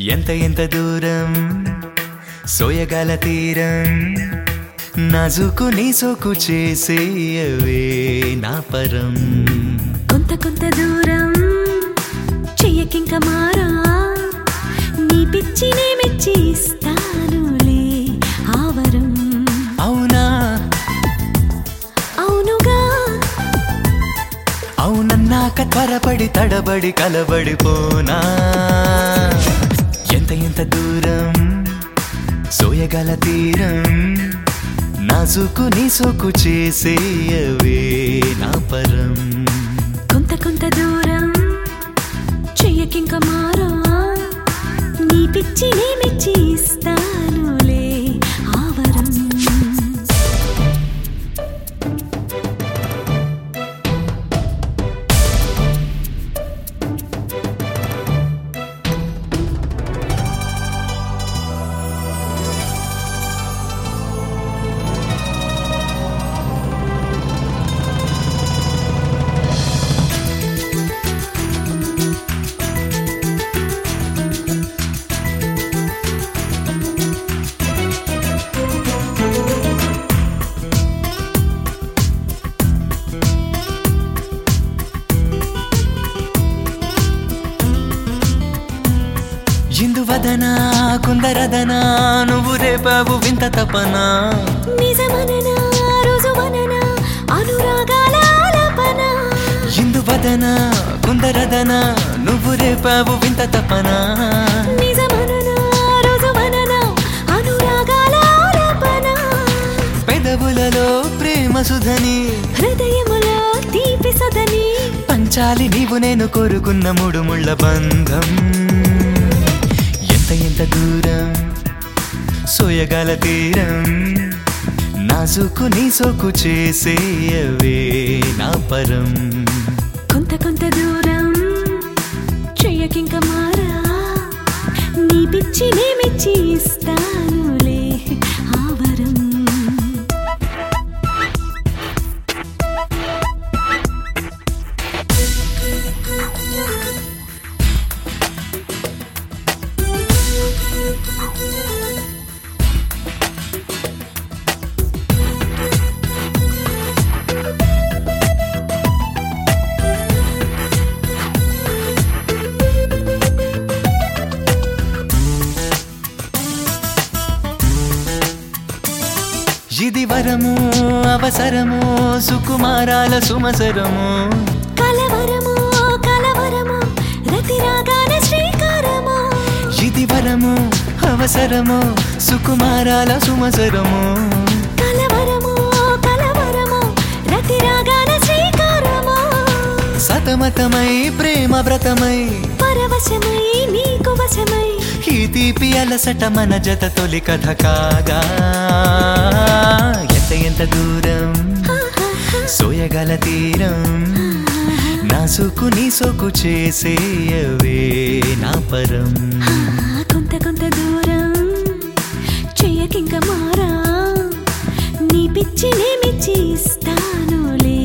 ఎంత ఎంత దూరం సోయగల తీరం నాజుకు నీ సోకు చేసేయవే నా పరం కొంత కొంత దూరం చెయ్యకింక మారా నీ పిచ్చినే మెచ్చి ఇస్తానులే ఆవరం అవునా అవునుగా అవునన్నాక త్వరపడి తడబడి కలబడిపోనా ఎంత ఎంత దూరం సోయగల తీరం నాజుకు నీ సోకు చేసేయవే నా పరం కొంత కొంత దూరం చెయ్యకింక మారా నీ పిచ్చినే మెచ్చి ఇస్తానులే ఆవరం ఇందువదనా కుందరదనా నువ్వు రేపావు వింత తపనా నిజమననా రుజువననా అనురాగాల ఆలాపన ఇందువదనా కుందరదనా నువ్వు రేపావు వింత తపనా నిజమననా రుజువననా అనురాగాల ఆలాపన పెదవులలో ప్రేమ సుధని హృదయములో తీపి సదని పంచాలి నీవు నేను కోరుకున్న మూడు ముళ్ళ బంధం ఎంత ఎంత దూరం సోయగల తీరం నాజుకు నీ సోకు చేసేయవే నా పరం కొంత కొంత దూరం చెయ్యకింక మారా నీ పిచ్చినే మెచ్చి ఇస్తానులే ఆవరం ఇది వరము అవసరము సుకుమారాల సుమసరము కలవరము కలవరము రతి రాగాన శ్రీకారము ఇది వరము అవసరము సుకుమారాల సుమసరము కలవరము కలవరము రతి రాగాన శ్రీకారము సతమతమై ప్రేమ వ్రతమై పరవశమై నీకు వశమై ఈ తీపి అలసట మన జత తొలి కథ కాగా ఎంత ఎంత దూరం సోయగల తీరం నా సోకు నీ సోకు చేసేయవే నా పరం కొంత కొంత దూరం చెయ్యకింక మారా నీ పిచ్చినే మెచ్చి ఇస్తానులే